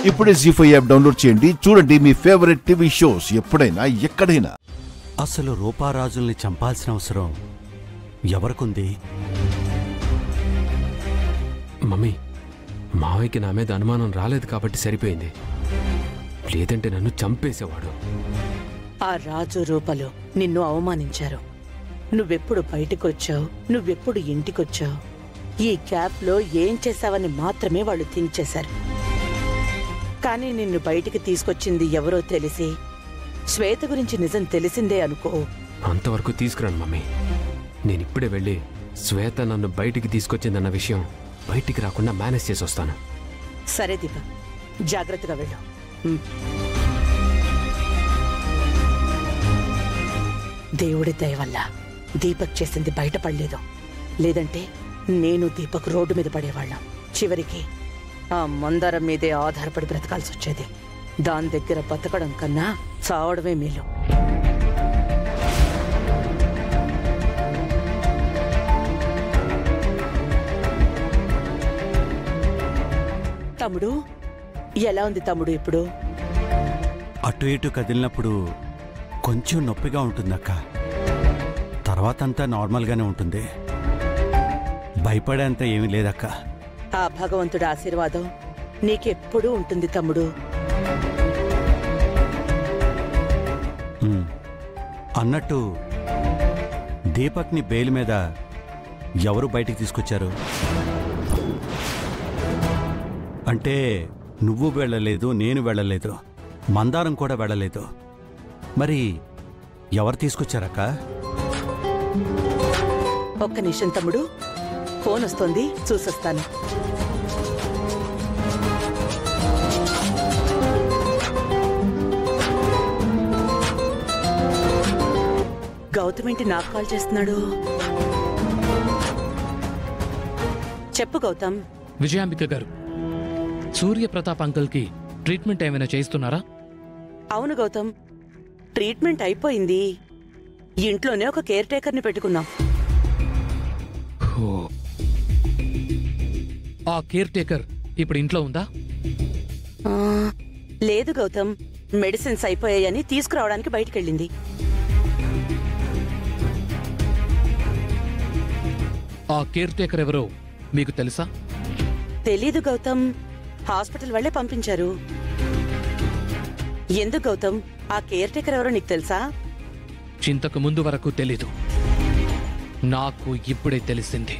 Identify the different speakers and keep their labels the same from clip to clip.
Speaker 1: ఇప్పుడే G five app download చేయండి చూడండి మీ ఫేవరెట్ టీవీ షోస్ ఎప్పుడైనా ఎక్కడైనా
Speaker 2: అసలు రూపారాజుల్ని చంపాల్సిన అవసరం ఎవరికుంది
Speaker 3: మమ్మీ మావయ్యకి నా మీద అనుమానం రాలేదు కాబట్టి సరిపోయింది లేదంటే నన్ను చంపేసేవాడు
Speaker 4: ఆ రాజు రూపలు నిన్ను అవమానించారు నువ్వెప్పుడు బయటకొచ్చావు నువ్వెప్పుడు ఇంటికొచ్చావు ఈ క్యాప్లో ఏం చేశావని మాత్రమే వాళ్ళు థింక్ చేశారు కానీ నిన్ను బయటికి తీసుకొచ్చింది ఎవరో తెలిసి శ్వేత గురించి నిజం తెలిసిందే అనుకో
Speaker 3: అంతవరకు తీసుకురాను మమ్మీ నేను ఇప్పుడే వెళ్ళి శ్వేత నన్ను బయటికి తీసుకొచ్చిందన్న విషయం బయటికి రాకుండా మేనేజ్ చేసి వస్తాను
Speaker 4: సరే దీప జాగ్రత్తగా వెళ్ళు ఉమ్. దేవుడి దయ వల్ల దీపక్ చేసింది బయటపడలేదు లేదంటే నేను దీపక్ రోడ్డు మీద పడేవాళ్ళం చివరికి ఆ మందారం మీదే ఆధారపడి బ్రతకాల్సి వచ్చేది దాని దగ్గర బతకడం కన్నా చావడమే మేలు తమ్ముడు ఎలా ఉంది తమ్ముడు ఇప్పుడు
Speaker 2: అటు ఇటు కదిలినప్పుడు కొంచెం నొప్పిగా ఉంటుందక్క తర్వాత అంతా నార్మల్గానే ఉంటుంది భయపడేంత ఏమీ లేదక్క
Speaker 4: ఆ భగవంతుడి ఆశీర్వాదం నీకెప్పుడూ ఉంటుంది తమ్ముడు
Speaker 2: ఉమ్. అన్నట్టు దీపక్ని బెయిల్ మీద ఎవరు బయటికి తీసుకొచ్చారు అంటే నువ్వు వెళ్ళలేదు నేను వెళ్ళలేదు మందారం కూడా వెళ్ళలేదు మరి ఎవరు తీసుకొచ్చారక్క
Speaker 4: ఒక్క నిమిషం తమ్ముడు ఫోన్ వస్తోంది చూసొస్తాను గౌతమ్ ఏంటి నాకు కాల్ చేస్తున్నాడు చెప్పు గౌతమ్
Speaker 5: విజయాంబిక గారు సూర్య ప్రతాప్ అంకుల్కి ట్రీట్మెంట్ ఏమైనా చేయిస్తున్నారా
Speaker 4: అవును గౌతమ్ ట్రీట్మెంట్ అయిపోయింది ఇంట్లోనే ఒక కేర్ టేకర్ని పెట్టుకున్నాం
Speaker 5: ఓ. ఆ కేర్ టేకర్ ఇప్పుడు ఇంట్లో ఉందా
Speaker 4: ఆ, లేదు గౌతమ్ మెడిసిన్స్ అయిపోయాయని తీసుకురావడానికి బయటికెళ్ళింది
Speaker 5: ఆ కేర్ టేకర్ ఎవరో మీకు తెలుసా
Speaker 4: తెలీదు గౌతమ్ హాస్పిటల్ వాళ్ళే పంపించారు ఎందుకు గౌతమ్ ఆ కేర్ టేకర్ ఎవరో నీకు తెలుసా
Speaker 5: చింతకు ముందు వరకు తెలీదు నాకు ఇప్పుడే తెలిసింది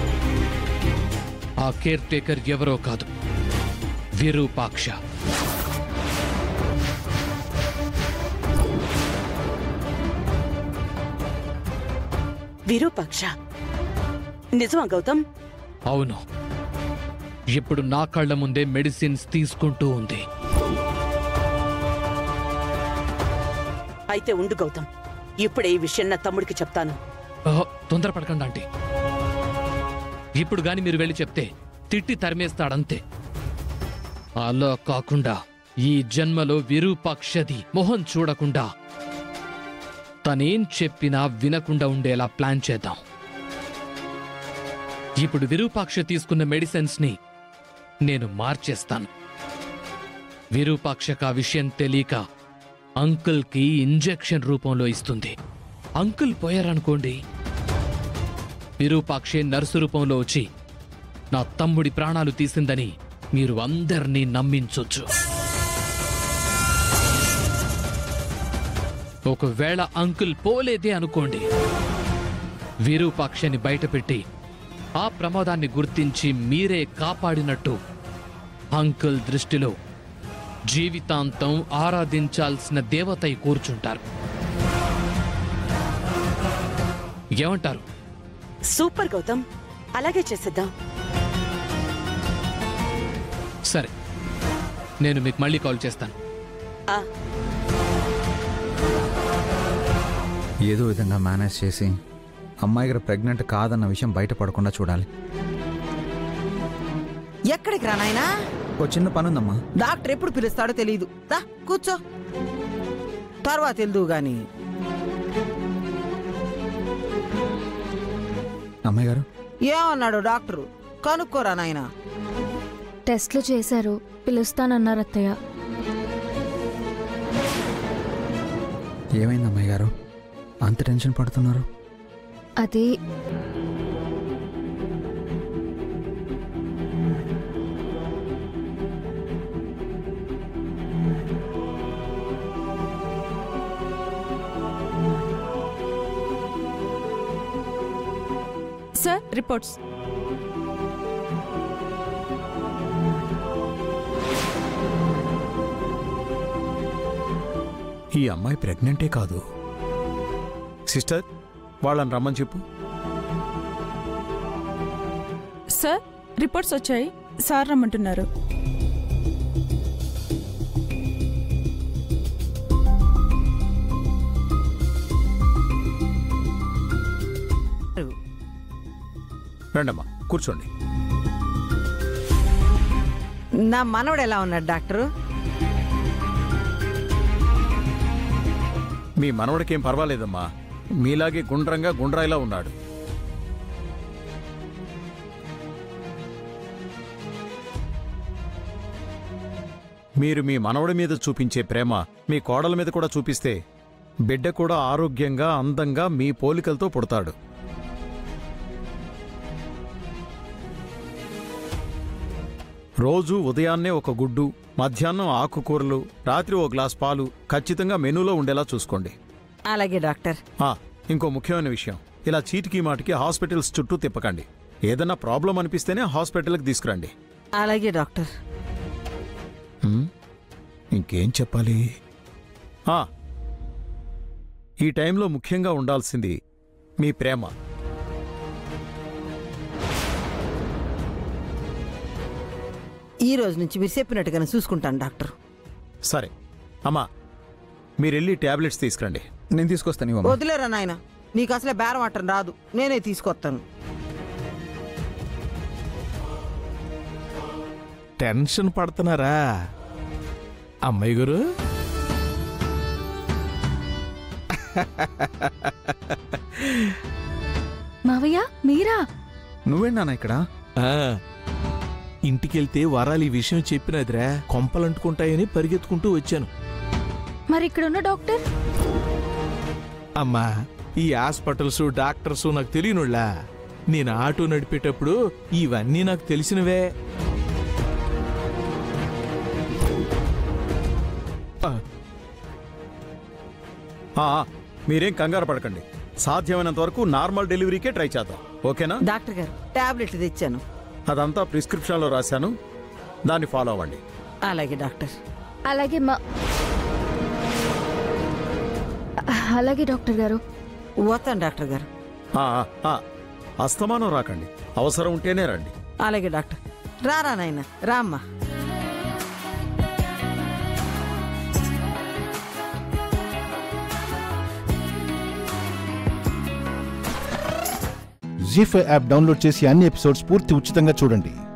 Speaker 5: ఆ కేర్ టేకర్ ఎవరో కాదు విరూపాక్ష
Speaker 4: విరూపాక్ష నిజమా గౌతమ్
Speaker 5: అవును ఇప్పుడు నా కళ్ళ ముందే మెడిసిన్స్ తీసుకుంటూ ఉంది
Speaker 4: అయితే ఉండు గౌతమ్ ఇప్పుడే ఈ విషయం నా తమ్ముడికి చెప్తాను
Speaker 5: ఓహో, తొందరపడకండి ఆంటీ ఇప్పుడు గాని మీరు వెళ్ళి చెప్తే తిట్టి తరిమేస్తాడంతే అలా కాకుండా ఈ జన్మలో విరూపాక్షది మొహం చూడకుండా తనేం చెప్పినా వినకుండా ఉండేలా ప్లాన్ చేద్దాం ఇప్పుడు విరూపాక్ష తీసుకున్న మెడిసిన్స్ ని నేను మార్చేస్తాను విరూపాక్షకు ఆ విషయం తెలియక అంకుల్కి ఇంజెక్షన్ రూపంలో ఇస్తుంది అంకుల్ పోయారనుకోండి విరూపాక్షే నర్సు రూపంలో వచ్చి నా తమ్ముడి ప్రాణాలు తీసిందని మీరు అందరినీ నమ్మించొచ్చు ఒకవేళ అంకుల్ పోలేదే అనుకోండి విరూపాక్షని బయటపెట్టి ఆ ప్రమాదాన్ని గుర్తించి మీరే కాపాడినట్టు అంకుల్ దృష్టిలో జీవితాంతం ఆరాధించాల్సిన దేవతై కూర్చుంటారు ఏమంటారు
Speaker 4: సూపర్ గౌతమ్ అలాగే చేసేద్దాం
Speaker 5: సరే నేను మీకు మళ్ళీ కాల్ చేస్తాను
Speaker 4: ఆ
Speaker 6: ఏదో విధంగా మేనేజ్ చేసి అమ్మాయి గారు ప్రెగ్నెంట్ కాదన్న విషయం బయటపడకుండా చూడాలి
Speaker 7: ఎక్కడికి రా నాయనా
Speaker 6: ఓ చిన్న పని ఉందమ్మా
Speaker 7: డాక్టర్ ఎప్పుడు పిలుస్తాడో తెలియదు రా కూర్చో తర్వాత వెళ్దు గాని
Speaker 6: అమ్మాయి గారు
Speaker 7: ఏమన్నాడు డాక్టరు కనుక్కోరా నాయనా
Speaker 8: టెస్ట్లు చేశారు పిలుస్తానన్నారు అత్తయ్య
Speaker 6: ఏమైంది అమ్మాయి గారు అంత టెన్షన్ పడుతున్నారు
Speaker 8: అది
Speaker 9: సార్ రిపోర్ట్స్
Speaker 10: ఈ అమ్మాయి ప్రెగ్నెంటే కాదు సిస్టర్ వాళ్ళని రమ్మని చెప్పు
Speaker 9: సార్ రిపోర్ట్స్ వచ్చాయి సార్ రమ్మంటున్నారు
Speaker 10: రండమ్మా కూర్చోండి
Speaker 7: నా మనవడు ఎలా ఉన్నాడు డాక్టరు
Speaker 10: మీ మనవడికేం పర్వాలేదమ్మా మీలాగే గుండ్రంగా గుండ్రాయిలా ఉన్నాడు మీరు మీ మనవడి మీద చూపించే ప్రేమ మీ కోడల మీద కూడా చూపిస్తే బిడ్డ కూడా ఆరోగ్యంగా అందంగా మీ పోలికలతో పుడతాడు రోజు ఉదయాన్నే ఒక గుడ్డు మధ్యాహ్నం ఆకుకూరలు రాత్రి ఓ గ్లాస్ పాలు ఖచ్చితంగా మెనూలో ఉండేలా చూసుకోండి
Speaker 7: అలాగే డాక్టర్
Speaker 10: ఆ, ఇంకో ముఖ్యమైన విషయం ఇలా చీటికి మాటికి హాస్పిటల్స్ చుట్టూ తిప్పకండి ఏదన్నా ప్రాబ్లం అనిపిస్తేనే హాస్పిటల్కి తీసుకురండి
Speaker 7: అలాగే డాక్టర్
Speaker 10: హ్మ్? ఇంకేం చెప్పాలి ఆ, ఈ టైంలో ముఖ్యంగా ఉండాల్సింది మీ ప్రేమ
Speaker 7: ఈ రోజు నుంచి మీరు చెప్పినట్టుగానే చూసుకుంటాను డాక్టర్
Speaker 10: సరే అమ్మా మీరెళ్ళి ట్యాబ్లెట్స్ తీసుకురండి
Speaker 6: నేను తీసుకొస్తాను ఇవ్వమ్మా
Speaker 7: వదిలేరా నాయన నీకు అసలే బేరం ఆటం రాదు నేనే తీసుకొస్తాను
Speaker 11: టెన్షన్ పడుతున్నారా అమ్మాయి గురు
Speaker 8: మావయ్య మీరా
Speaker 6: నువ్వేంటి ఇక్కడ
Speaker 11: ఆ, ఇంటికెళ్తే వరాలు ఈ విషయం చెప్పినదిరా కొంపలంటుకుంటాయని పరిగెత్తుకుంటూ వచ్చాను
Speaker 8: మరి ఇక్కడున్న డాక్టర్
Speaker 11: అమ్మా ఈ హాస్పిటల్స్ డాక్టర్స్ నాకు తెలియనుళ్ళ నేను ఆటో నడిపేటప్పుడు ఇవన్నీ నాకు తెలిసినవే ఆ,
Speaker 10: ఆ, ఆ, మీరేం కంగారు పడకండి సాధ్యమైనంత వరకు నార్మల్ డెలివరీకే ట్రై చేద్దాం ఓకేనా
Speaker 7: డాక్టర్ గారు టాబ్లెట్లు తెచ్చాను
Speaker 10: అదంతా ప్రిస్క్రిప్షన్లో రాశాను దాన్ని ఫాలో అవ్వండి
Speaker 7: అలాగే డాక్టర్
Speaker 8: అలాగే మా అలాగే డాక్టర్ గారు
Speaker 7: వస్తాను డాక్టర్ గారు
Speaker 10: ఆ, ఆ, ఆ, అస్తమానం రాకండి అవసరం ఉంటేనే రండి
Speaker 7: అలాగే డాక్టర్ రారా నాయన రామ్మా
Speaker 1: జీ ఫైవ్ యాప్ డౌన్లోడ్ చేసి అన్ని ఎపిసోడ్స్ పూర్తి ఉచితంగా చూడండి